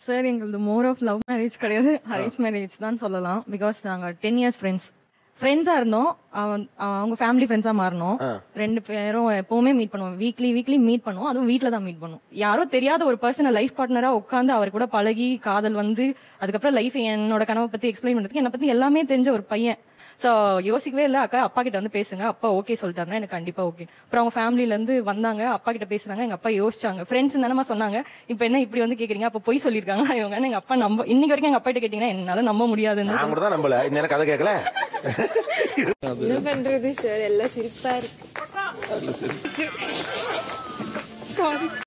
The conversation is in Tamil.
சார் எங்களது மோர் ஆஃப் லவ் மேரேஜ் கிடையாது அரேஞ்ச் மேரேஜ் தான் சொல்லலாம் பிகாஸ் நாங்க டென் இயர்ஸ் ஃப்ரெண்ட்ஸ் ஃப்ரெண்ட்ஸா இருந்தோம் அவன் அவங்க ஃபேமிலி ஃப்ரெண்ட்ஸா மாறினோம் ரெண்டு பேரும் எப்பவுமே மீட் பண்ணுவோம் வீக்லி வீக்லி மீட் பண்ணுவோம் அதுவும் வீட்ல தான் மீட் பண்ணுவோம் யாரோ தெரியாத ஒரு பர்சனை லைஃப் பார்ட்னரா உட்காந்து அவர் கூட பழகி காதல் வந்து அதுக்கப்புறம் லைஃப் என்னோட கனவை பத்தி எக்ஸ்பிளைன் பண்றதுக்கு என்னை பத்தி எல்லாமே தெரிஞ்ச ஒரு பையன் சோ யோசிக்கவே இல்ல அக்கா அப்பா கிட்ட வந்து பேசுங்க அப்பா ஓகே சொல்லிட்டாருன்னா எனக்கு கண்டிப்பா ஓகே அப்புறம் அவங்க ஃபேமிலில இருந்து வந்தாங்க அப்பா கிட்ட பேசுனாங்க எங்க அப்பா யோசிச்சாங்க ஃப்ரெண்ட்ஸ் தானமா சொன்னாங்க இப்போ என்ன இப்படி வந்து கேக்குறீங்க அப்ப பொய் சொல்லிருக்காங்க இவங்க எங்க அப்பா நம்ப இன்னைக்கு வரைக்கும் எங்க அப்பா கிட்ட கேட்டீங்கன்னா என்னால நம்ப முடியாதுன்னு நான் கூட தான் நம்பல இந்த எனக்கு கதை கேட்கல என்ன பண்றது சார் எல்லாம் சிரிப்பா இருக்கு சாரி